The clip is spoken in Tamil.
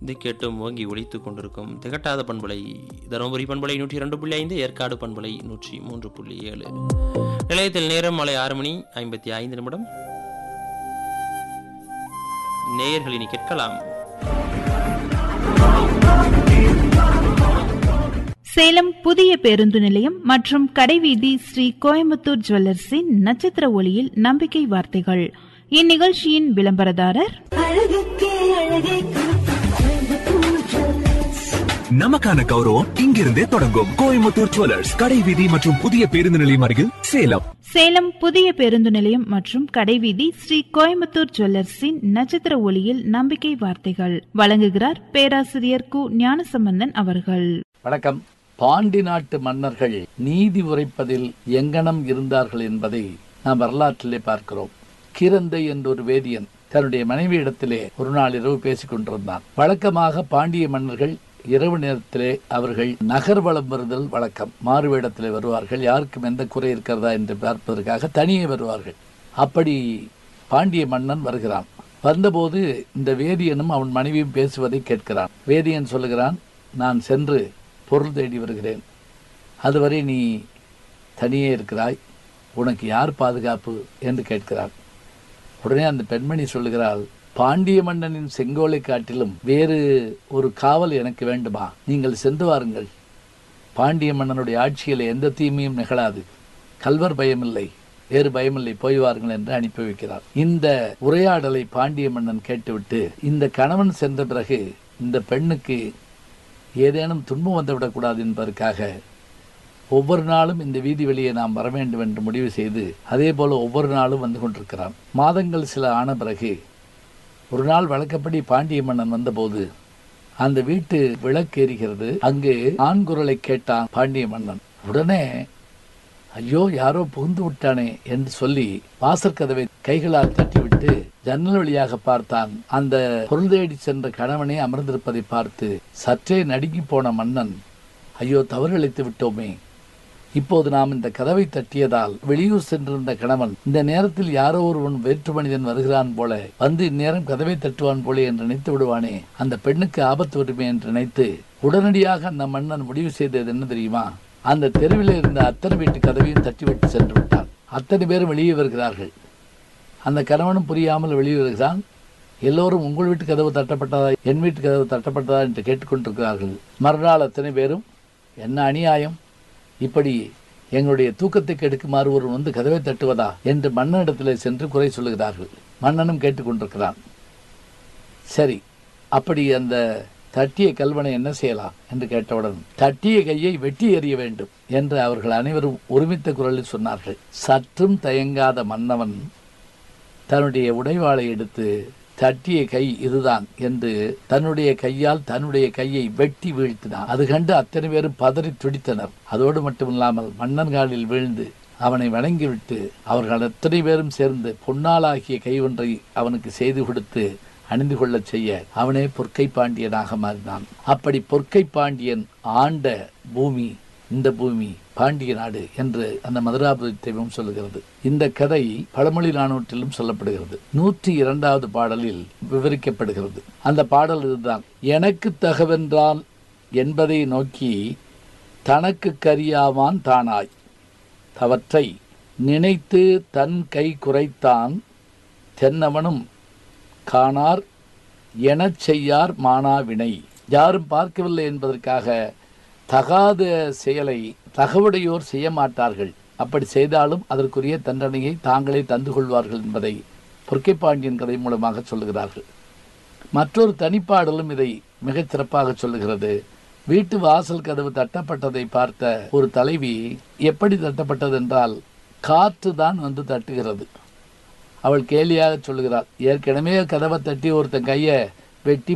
இது கேட்டும் ஓங்கி ஒலித்துக் கொண்டிருக்கும் திகட்டாத பண்பலை தருமபுரி பண்பலை நூற்றி இரண்டு புள்ளி ஐந்து ஏற்காடு பண்பலை நூற்றி மூன்று புள்ளி ஏழு நிலையத்தில் நேரம் மாலை ஆறு மணி ஐம்பத்தி ஐந்து நிமிடம் நேயர்கள் இனி கேட்கலாம் சேலம் புதிய பேருந்து நிலையம் மற்றும் கடைவீதி ஸ்ரீ கோயம்புத்தூர் ஜுவல்லர்ஸின் நட்சத்திர ஒளியில் நம்பிக்கை வார்த்தைகள் இந்நிகழ்ச்சியின் விளம்பரதாரர் அழகுக்கே அழகை கோயம்புத்தூர் ஜுவல்லர்ஸ் நமக்கான கௌரவம் இங்கிருந்தே தொடங்கும் கோயம்புத்தூர் ஜுவல்லர்ஸ் கடை வீதி மற்றும் புதிய பேருந்து நிலையம் அருகில் சேலம் சேலம் புதிய பேருந்து நிலையம் மற்றும் கடைவீதி ஸ்ரீ கோயம்புத்தூர் ஜுவல்லர்ஸின் நட்சத்திர ஒளியில் நம்பிக்கை வார்த்தைகள் வழங்குகிறார் பேராசிரியர் கு ஞானசம்பந்தன் அவர்கள் வணக்கம் பாண்டி நாட்டு மன்னர்கள் நீதி உரைப்பதில் எங்கனம் இருந்தார்கள் என்பதை நாம் வரலாற்றிலே பார்க்கிறோம் கிரந்தை என்ற ஒரு வேதியன் தன்னுடைய மனைவியிடத்திலே ஒரு நாள் இரவு பேசிக் கொண்டிருந்தான் வழக்கமாக பாண்டிய மன்னர்கள் இரவு நேரத்திலே அவர்கள் நகர்வலம் வருதல் வழக்கம் மாறுவேடத்திலே வருவார்கள் யாருக்கும் எந்த குறை இருக்கிறதா என்று பார்ப்பதற்காக தனியே வருவார்கள் அப்படி பாண்டிய மன்னன் வருகிறான் வந்தபோது இந்த வேதியனும் அவன் மனைவியும் பேசுவதை கேட்கிறான் வேதியன் சொல்லுகிறான் நான் சென்று பொருள் தேடி வருகிறேன் அதுவரை நீ தனியே இருக்கிறாய் உனக்கு யார் பாதுகாப்பு என்று கேட்கிறான் உடனே அந்த பெண்மணி சொல்லுகிறாள் பாண்டிய மன்னனின் செங்கோலை காட்டிலும் வேறு ஒரு காவல் எனக்கு வேண்டுமா நீங்கள் சென்று வாருங்கள் பாண்டிய மன்னனுடைய ஆட்சியில் எந்த தீமையும் நிகழாது கல்வர் பயமில்லை வேறு பயமில்லை போய் வாருங்கள் என்று அனுப்பி வைக்கிறார் இந்த உரையாடலை பாண்டிய மன்னன் கேட்டுவிட்டு இந்த கணவன் சென்ற பிறகு இந்த பெண்ணுக்கு ஏதேனும் துன்பம் வந்துவிடக்கூடாது என்பதற்காக ஒவ்வொரு நாளும் இந்த வீதி வெளியே நாம் வர வேண்டும் என்று முடிவு செய்து அதே போல ஒவ்வொரு நாளும் வந்து கொண்டிருக்கிறான் மாதங்கள் சில ஆன பிறகு ஒரு நாள் வழக்கப்படி பாண்டிய மன்னன் வந்தபோது அந்த வீட்டு விளக்கு எரிகிறது அங்கு ஆண் குரலை கேட்டான் பாண்டிய மன்னன் உடனே ஐயோ யாரோ புகுந்து விட்டானே என்று சொல்லி வாசற்கதவை கைகளால் தட்டிவிட்டு ஜன்னல் வழியாக பார்த்தான் அந்த பொருள் தேடி சென்ற கணவனே அமர்ந்திருப்பதை பார்த்து சற்றே நடுங்கி போன மன்னன் ஐயோ தவறிழைத்து விட்டோமே இப்போது நாம் இந்த கதவை தட்டியதால் வெளியூர் சென்றிருந்த கணவன் இந்த நேரத்தில் யாரோ ஒருவன் வேற்று மனிதன் வருகிறான் போல வந்து இந்நேரம் கதவை தட்டுவான் போல என்று நினைத்து விடுவானே அந்த பெண்ணுக்கு ஆபத்து வருமே என்று நினைத்து உடனடியாக அந்த மன்னன் முடிவு செய்தது என்ன தெரியுமா அந்த தெருவில் இருந்த அத்தனை வீட்டு கதவையும் தட்டிவிட்டு சென்று விட்டான் அத்தனை பேரும் வெளியே வருகிறார்கள் அந்த கணவனும் புரியாமல் வெளியே வருகிறான் எல்லோரும் உங்கள் வீட்டு கதவு தட்டப்பட்டதா என் வீட்டு கதவு தட்டப்பட்டதா என்று கேட்டுக்கொண்டிருக்கிறார்கள் மறுநாள் அத்தனை பேரும் என்ன அநியாயம் இப்படி எங்களுடைய தூக்கத்தை கெடுக்குமாறு ஒருவன் வந்து கதவை தட்டுவதா என்று மன்னனிடத்தில் சென்று குறை சொல்லுகிறார்கள் மன்னனும் கேட்டுக்கொண்டிருக்கிறான் சரி அப்படி அந்த தட்டிய கல்வனை என்ன செய்யலாம் என்று கேட்டவுடன் தட்டிய கையை வெட்டி எறிய வேண்டும் என்று அவர்கள் அனைவரும் ஒருமித்த குரலில் சொன்னார்கள் சற்றும் தயங்காத மன்னவன் தன்னுடைய உடைவாளை எடுத்து தட்டிய கை இதுதான் என்று தன்னுடைய கையால் தன்னுடைய கையை வெட்டி வீழ்த்தினான் அது கண்டு அத்தனை பேரும் பதறி துடித்தனர் அதோடு மட்டுமில்லாமல் மன்னன் காலில் வீழ்ந்து அவனை வணங்கிவிட்டு அவர்கள் அத்தனை பேரும் சேர்ந்து பொன்னாலாகிய கை ஒன்றை அவனுக்கு செய்து கொடுத்து அணிந்து கொள்ளச் செய்ய அவனே பொற்கை பாண்டியனாக மாறினான் அப்படி பொற்கை பாண்டியன் ஆண்ட பூமி இந்த பூமி பாண்டிய நாடு என்று அந்த மதுராபுரி தெய்வம் சொல்லுகிறது இந்த கதை பழமொழி நானூற்றிலும் சொல்லப்படுகிறது நூற்றி இரண்டாவது பாடலில் விவரிக்கப்படுகிறது அந்த பாடல் இதுதான் எனக்கு தகவென்றால் என்பதை நோக்கி தனக்கு கரியாவான் தானாய் அவற்றை நினைத்து தன் கை குறைத்தான் தென்னவனும் காணார் எனச் செய்யார் மானாவினை யாரும் பார்க்கவில்லை என்பதற்காக தகாத செயலை தகவுடையோர் செய்ய மாட்டார்கள் அப்படி செய்தாலும் அதற்குரிய தண்டனையை தாங்களே தந்து கொள்வார்கள் என்பதை பொற்கைப்பாண்டியன் கதை மூலமாக சொல்லுகிறார்கள் மற்றொரு தனிப்பாடலும் இதை மிகச் சிறப்பாக சொல்லுகிறது வீட்டு வாசல் கதவு தட்டப்பட்டதை பார்த்த ஒரு தலைவி எப்படி தட்டப்பட்டது என்றால் காற்று தான் வந்து தட்டுகிறது அவள் கேலியாக சொல்லுகிறாள் ஏற்கனவே கதவை தட்டி ஒருத்தன் கையை வெட்டி